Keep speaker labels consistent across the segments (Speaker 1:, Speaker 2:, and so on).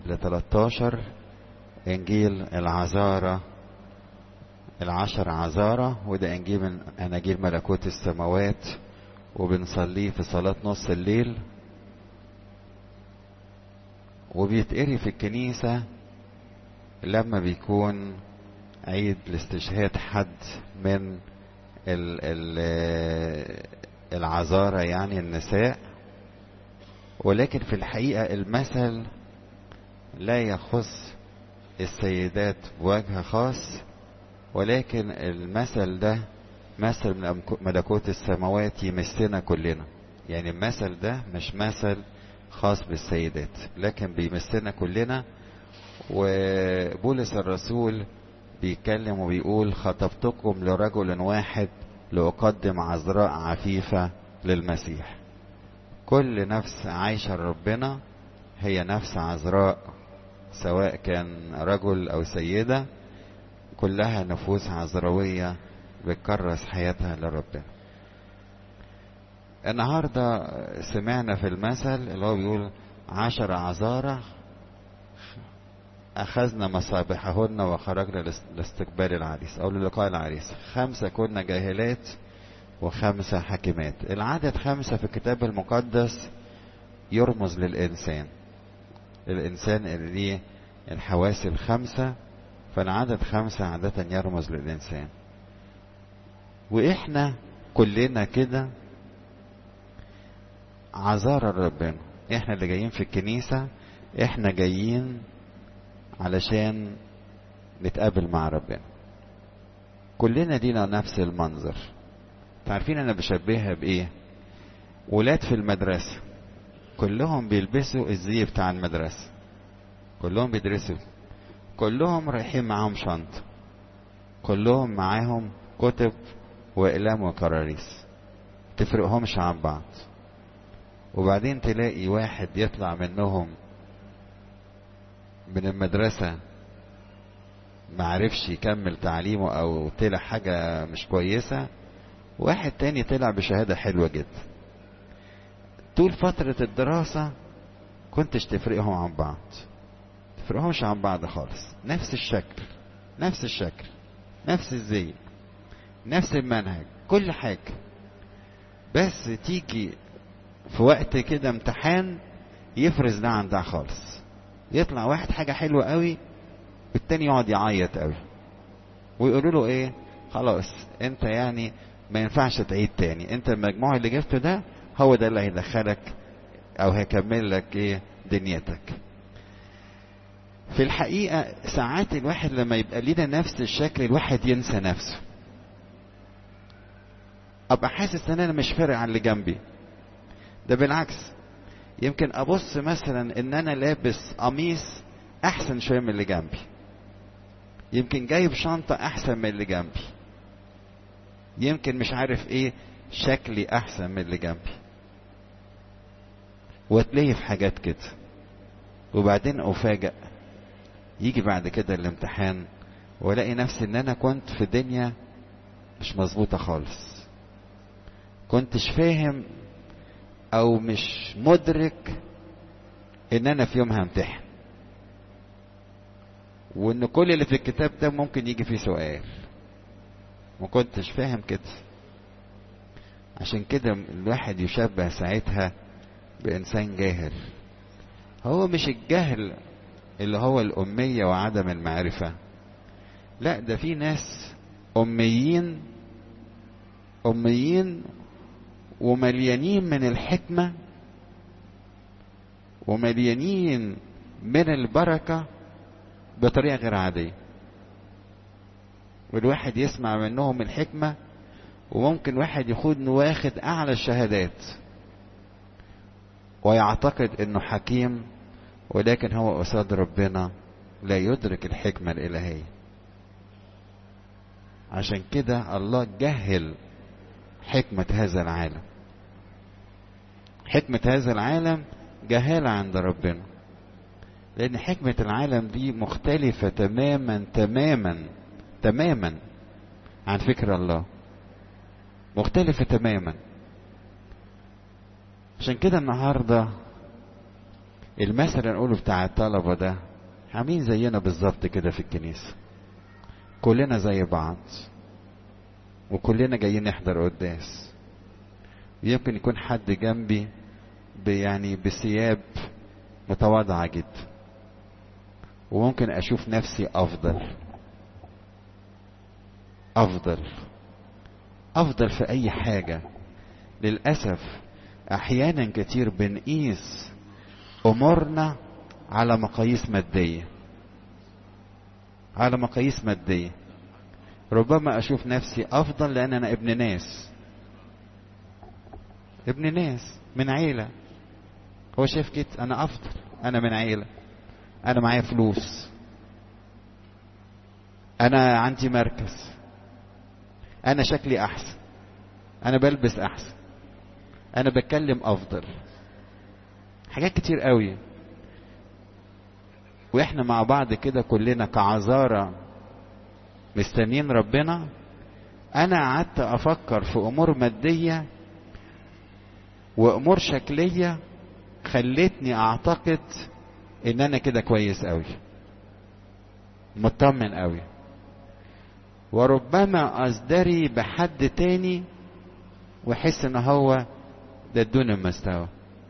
Speaker 1: ل 13 إنجيل العذارى العشر عذارى وده إنجيل من أناجيل ملكوت السماوات وبنصليه في صلاة نص الليل وبيتقري في الكنيسة لما بيكون عيد لاستشهاد حد من ال ال العذارى يعني النساء ولكن في الحقيقة المثل لا يخص السيدات بوجه خاص ولكن المثل ده مثل من ملكوت السماوات يمسنا كلنا يعني المثل ده مش مثل خاص بالسيدات لكن بيمسنا كلنا وبولس الرسول بيتكلم وبيقول خطبتكم لرجل واحد لأقدم عذراء عفيفة للمسيح كل نفس عايشة ربنا هي نفس عذراء سواء كان رجل أو سيدة كلها نفوس عذراوية بتكرس حياتها لربنا النهاردة سمعنا في المثل اللي هو بيقول عشر عذارى أخذنا مصابيحهن وخرجنا لاستقبال العريس أو للقاء العريس خمسة كنا جاهلات وخمسة حكيمات العدد خمسة في الكتاب المقدس يرمز للإنسان الإنسان اللي ليه الحواس الخمسة فالعدد خمسة عادة يرمز للإنسان وإحنا كلنا كده عذارى ربنا إحنا اللي جايين في الكنيسة إحنا جايين علشان نتقابل مع ربنا كلنا لينا نفس المنظر تعرفين انا بشبهها بايه ولاد في المدرسة كلهم بيلبسوا الزي بتاع المدرسة كلهم بيدرسوا كلهم رايحين معاهم شنطة كلهم معاهم كتب وأقلام وكراريس تفرقهمش عن بعض وبعدين تلاقي واحد يطلع منهم من المدرسة معرفش يكمل تعليمه او طلع حاجة مش كويسة واحد تاني طلع بشهادة حلوة جدا طول فترة الدراسة كنتش تفرقهم عن بعض تفرقهمش عن بعض خالص نفس الشكل نفس الشكل نفس الزي نفس المنهج كل حاجة بس تيجي في وقت كده امتحان يفرز ده عن ده خالص يطلع واحد حاجة حلوة قوي والتاني يقعد يعيط قوي ويقولوا له ايه خلاص انت يعني ما ينفعش تعيد تاني انت المجموع اللي جبته ده هو ده اللي هيدخلك او هيكمل لك ايه دنيتك في الحقيقة ساعات الواحد لما يبقى لينا نفس الشكل الواحد ينسى نفسه ابقى حاسس ان انا مش فارق عن اللي جنبي ده بالعكس يمكن ابص مثلا ان انا لابس قميص احسن شويه من اللي جنبي يمكن جايب شنطه احسن من اللي جنبي يمكن مش عارف ايه شكلي احسن من اللي جنبي واتلهي في حاجات كده وبعدين افاجئ يجي بعد كده الامتحان والاقي نفسي ان انا كنت في دنيا مش مظبوطه خالص كنتش فاهم او مش مدرك ان انا في يوم همتحن وان كل اللي في الكتاب ده ممكن يجي فيه سؤال ما كنتش فاهم كده عشان كده الواحد يشبه ساعتها بانسان جاهل هو مش الجهل اللي هو الاميه وعدم المعرفه لا ده في ناس اميين اميين ومليانين من الحكمة ومليانين من البركة بطريقة غير عادية والواحد يسمع منهم الحكمة وممكن واحد يكون واخد أعلى الشهادات ويعتقد إنه حكيم ولكن هو قصاد ربنا لا يدرك الحكمة الإلهية عشان كده الله جهل حكمة هذا العالم حكمة هذا العالم جهالة عند ربنا لأن حكمة العالم دي مختلفة تماما تماما تماما عن فكر الله مختلفة تماما عشان كده النهاردة المثل اللي نقوله بتاع الطلبة ده عاملين زينا بالظبط كده في الكنيسة كلنا زي بعض وكلنا جايين نحضر قداس يمكن يكون حد جنبي يعني بثياب متواضعة جدا وممكن أشوف نفسي أفضل أفضل أفضل في أي حاجة للأسف أحيانا كتير بنقيس أمورنا على مقاييس مادية على مقاييس مادية ربما أشوف نفسي أفضل لأن أنا ابن ناس ابن ناس من عيلة هو شايف كده أنا أفضل أنا من عيلة أنا معايا فلوس أنا عندي مركز أنا شكلي أحسن أنا بلبس أحسن أنا بتكلم أفضل حاجات كتير قوي واحنا مع بعض كده كلنا كعذارة مستنيين ربنا انا قعدت افكر في امور مادية وامور شكلية خلتني اعتقد ان انا كده كويس قوي مطمن قوي وربما ازدري بحد تاني واحس ان هو ده دون المستوى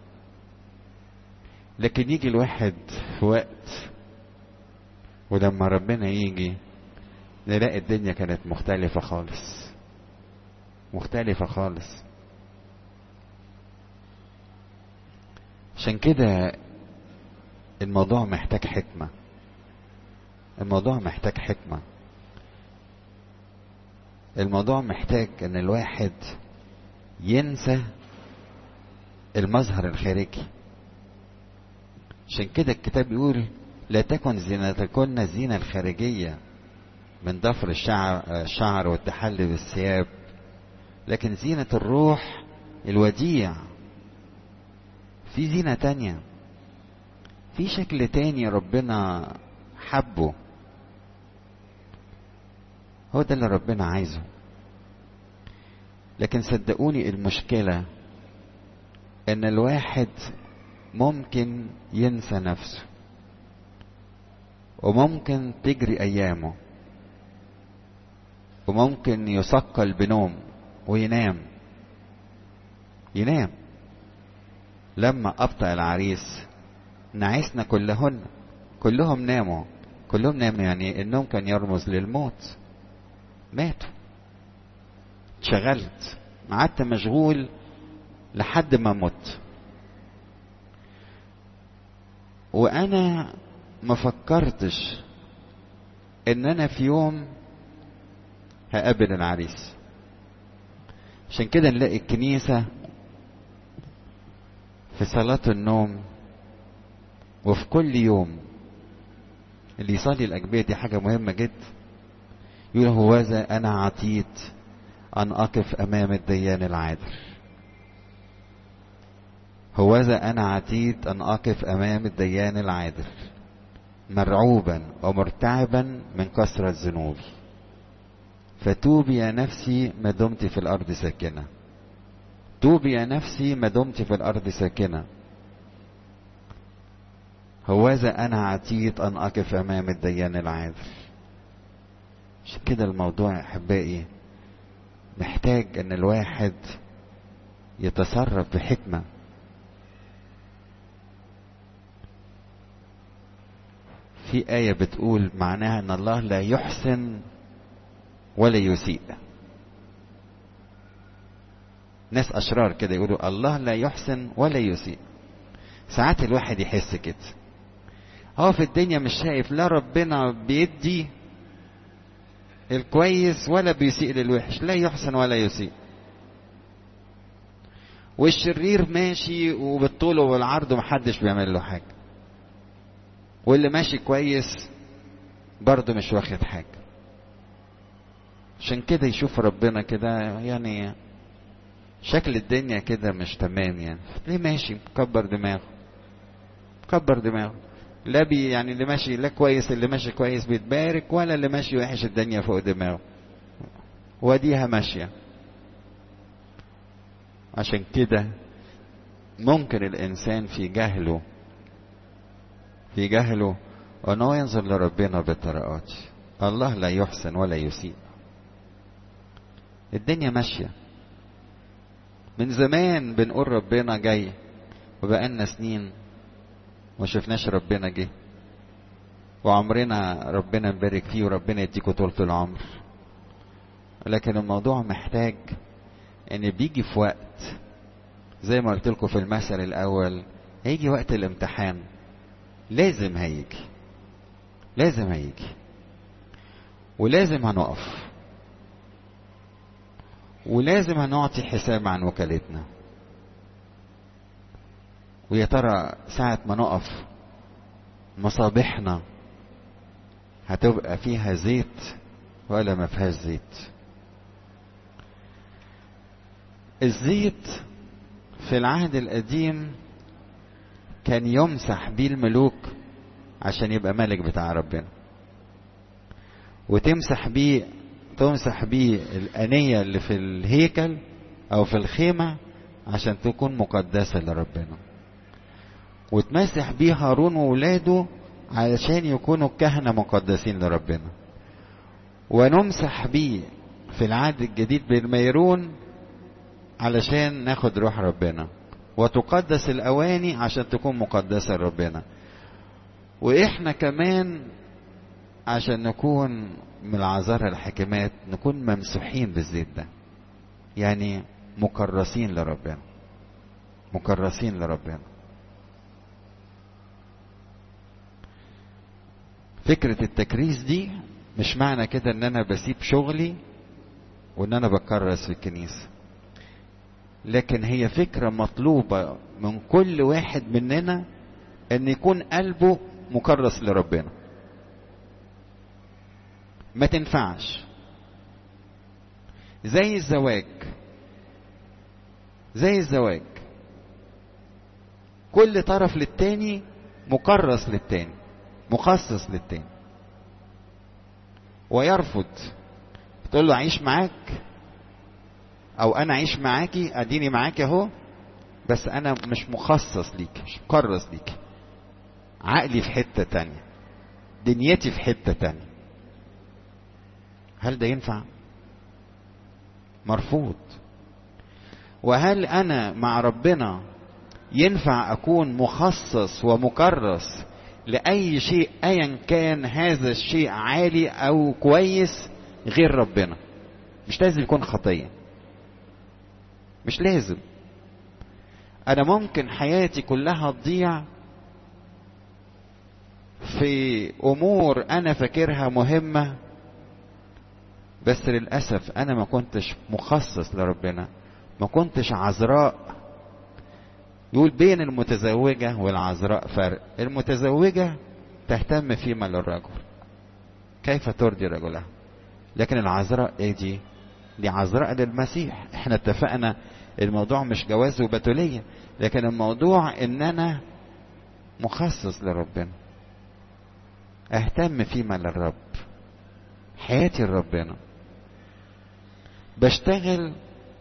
Speaker 1: لكن يجي الواحد في وقت ولما ربنا يجي نلاقي الدنيا كانت مختلفة خالص مختلفة خالص عشان كده الموضوع محتاج حكمة الموضوع محتاج حكمة الموضوع محتاج ان الواحد ينسى المظهر الخارجي عشان كده الكتاب يقول لا تكن زينتكن الزينة الخارجية من ضفر الشعر, الشعر والتحلي بالثياب لكن زينة الروح الوديع في زينة تانية في شكل تاني ربنا حبه هو ده اللي ربنا عايزه لكن صدقوني المشكلة ان الواحد ممكن ينسى نفسه وممكن تجري ايامه وممكن يثقل بنوم وينام ينام لما ابطأ العريس نعسنا كلهن كلهم ناموا كلهم ناموا يعني النوم كان يرمز للموت ماتوا اتشغلت قعدت مشغول لحد ما مت وانا ما فكرتش ان انا في يوم هقابل العريس عشان كده نلاقي الكنيسة في صلاة النوم وفي كل يوم اللي يصلي الأجبية دي حاجة مهمة جدا يقول هوذا أنا عتيت أن أقف أمام الديان العادل هوذا أنا عتيت أن أقف أمام الديان العادل مرعوبا ومرتعبا من كثرة ذنوبي فتوبي يا نفسي ما دمت في الأرض ساكنة توبي يا نفسي ما دمت في الأرض ساكنة هوذا أنا عتيت أن أقف أمام الديان العادل عشان كده الموضوع يا أحبائي محتاج أن الواحد يتصرف بحكمة في آية بتقول معناها أن الله لا يحسن ولا يسيء ناس أشرار كده يقولوا الله لا يحسن ولا يسيء ساعات الواحد يحس كده هو في الدنيا مش شايف لا ربنا بيدي الكويس ولا بيسيء للوحش لا يحسن ولا يسيء والشرير ماشي وبالطول والعرض ومحدش بيعمل له حاجة واللي ماشي كويس برضه مش واخد حاجة عشان كده يشوف ربنا كده يعني شكل الدنيا كده مش تمام يعني ليه ماشي مكبر دماغه مكبر دماغه لا بي يعني اللي ماشي لا كويس اللي ماشي كويس بيتبارك ولا اللي ماشي وحش الدنيا فوق دماغه وديها ماشية عشان كده ممكن الإنسان في جهله في جهله وأنه ينظر لربنا بالطرقات الله لا يحسن ولا يسيء الدنيا ماشية من زمان بنقول ربنا جاي وبقالنا سنين ما شفناش ربنا جه وعمرنا ربنا مبارك فيه وربنا يديكوا طولة العمر لكن الموضوع محتاج ان بيجي في وقت زي ما قلت لكم في المثل الاول هيجي وقت الامتحان لازم هيجي لازم هيجي ولازم هنقف ولازم هنعطي حساب عن وكالتنا ويا ترى ساعة ما نقف مصابيحنا هتبقى فيها زيت ولا ما فيهاش زيت الزيت في العهد القديم كان يمسح بيه الملوك عشان يبقى ملك بتاع ربنا وتمسح بيه تمسح بيه الأنية اللي في الهيكل أو في الخيمة عشان تكون مقدسة لربنا وتمسح بيه هارون وولاده علشان يكونوا كهنة مقدسين لربنا ونمسح بيه في العهد الجديد بالميرون علشان ناخد روح ربنا وتقدس الأواني عشان تكون مقدسة لربنا وإحنا كمان عشان نكون من العذارى الحكمات نكون ممسوحين بالزيت ده يعني مكرسين لربنا مكرسين لربنا فكرة التكريس دي مش معنى كده ان انا بسيب شغلي وان انا بكرس في الكنيسة لكن هي فكرة مطلوبة من كل واحد مننا ان يكون قلبه مكرس لربنا ما تنفعش زي الزواج زي الزواج كل طرف للتاني مكرس للتاني مخصص للتاني ويرفض تقول له اعيش معاك او انا اعيش معاكي اديني معاكي اهو بس انا مش مخصص ليك مش مكرس ليك عقلي في حتة تانية دنيتي في حتة تانية هل ده ينفع مرفوض وهل انا مع ربنا ينفع اكون مخصص ومكرس لاي شيء ايا كان هذا الشيء عالي او كويس غير ربنا مش لازم يكون خطيه مش لازم انا ممكن حياتي كلها تضيع في امور انا فاكرها مهمه بس للاسف انا ما كنتش مخصص لربنا ما كنتش عذراء يقول بين المتزوجة والعذراء فرق المتزوجة تهتم فيما للرجل كيف ترضي رجلها لكن العذراء ايه دي دي عذراء للمسيح احنا اتفقنا الموضوع مش جواز وبتولية لكن الموضوع ان انا مخصص لربنا اهتم فيما للرب حياتي لربنا بشتغل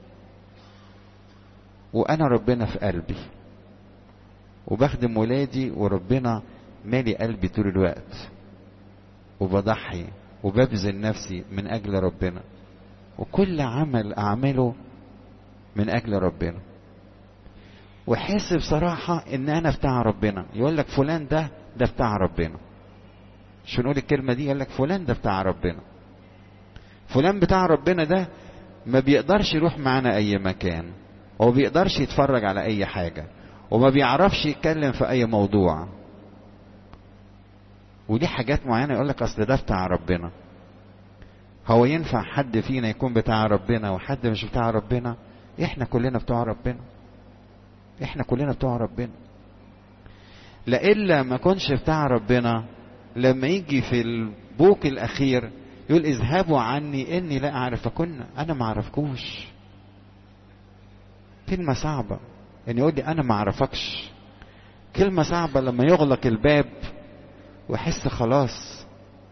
Speaker 1: وانا ربنا في قلبي وبخدم ولادي وربنا مالي قلبي طول الوقت وبضحي وببذل نفسي من اجل ربنا وكل عمل اعمله من اجل ربنا وحاسب بصراحة ان انا بتاع ربنا يقول لك فلان ده ده بتاع ربنا شو نقول الكلمة دي يقول لك فلان ده بتاع ربنا فلان بتاع ربنا ده ما بيقدرش يروح معانا اي مكان هو بيقدرش يتفرج على اي حاجة وما بيعرفش يتكلم في اي موضوع ودي حاجات معينة يقول لك اصل ده بتاع ربنا هو ينفع حد فينا يكون بتاع ربنا وحد مش بتاع ربنا احنا كلنا بتوع ربنا احنا كلنا بتوع ربنا لإلا ما كنش بتاع ربنا لما يجي في البوك الاخير يقول اذهبوا عني اني لا اعرفكن انا ما اعرفكوش كلمة صعبة ان يقول لي انا ما اعرفكش كلمة صعبة لما يغلق الباب واحس خلاص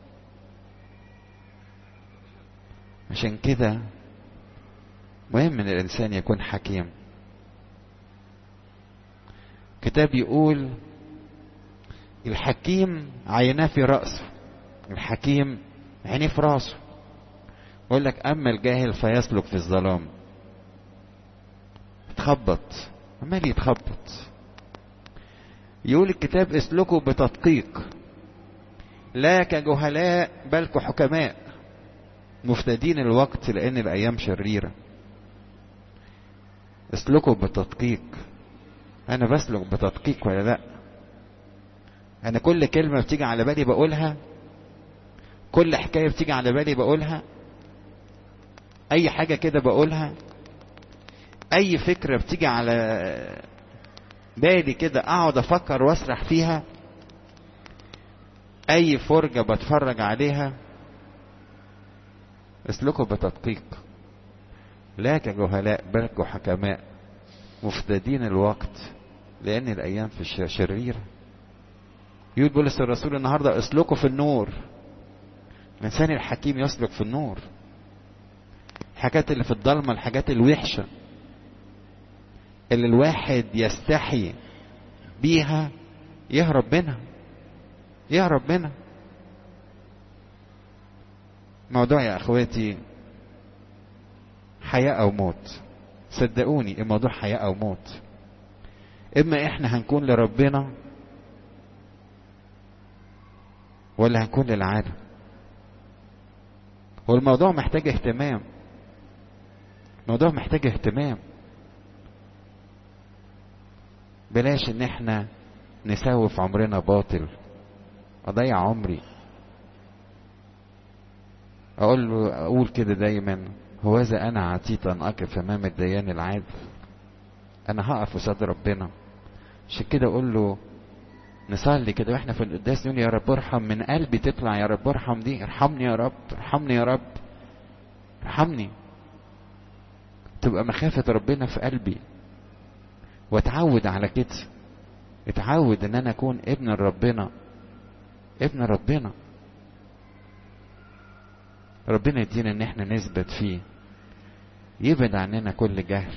Speaker 1: عشان كده مهم ان الانسان يكون حكيم كتاب يقول الحكيم عيناه في رأسه الحكيم عينيه في راسه يقول لك أما الجاهل فيسلك في الظلام يتخبط عمال يتخبط يقول الكتاب اسلكوا بتدقيق لا كجهلاء بل كحكماء مفتدين الوقت لأن الأيام شريرة اسلكوا بتدقيق أنا بسلك بتدقيق ولا لأ أنا كل كلمة بتيجي على بالي بقولها كل حكاية بتيجي على بالي بقولها أي حاجة كده بقولها أي فكرة بتيجي على بالي كده أقعد أفكر وأسرح فيها أي فرجة بتفرج عليها اسلكوا بتدقيق لا كجهلاء بل كحكماء مفتدين الوقت لأن الأيام في شريرة يقول بولس الرسول النهاردة اسلكوا في النور الإنسان الحكيم يسلك في النور الحاجات اللي في الضلمة الحاجات الوحشة اللي الواحد يستحي بيها يهرب منها يهرب منها موضوع يا اخواتي حياة او موت صدقوني الموضوع حياة او موت اما احنا هنكون لربنا ولا هنكون للعالم والموضوع محتاج اهتمام الموضوع محتاج اهتمام بلاش ان احنا نسوف عمرنا باطل اضيع عمري اقول له اقول كده دايما هوذا انا عتيت ان اقف امام الديان العادل انا هقف قصاد ربنا عشان كده اقول له نصلي كده واحنا في القداس نقول يا رب ارحم من قلبي تطلع يا رب ارحم دي ارحمني يا رب ارحمني يا رب ارحمني تبقى مخافة ربنا في قلبي واتعود على كده اتعود ان انا اكون ابن ربنا ابن ربنا ربنا يدينا ان احنا نثبت فيه يبعد عننا كل جهل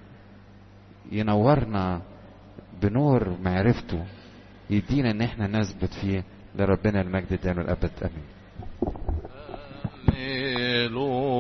Speaker 1: ينورنا بنور معرفته يدينا ان احنا نثبت فيه لربنا المجد دائما الابد امين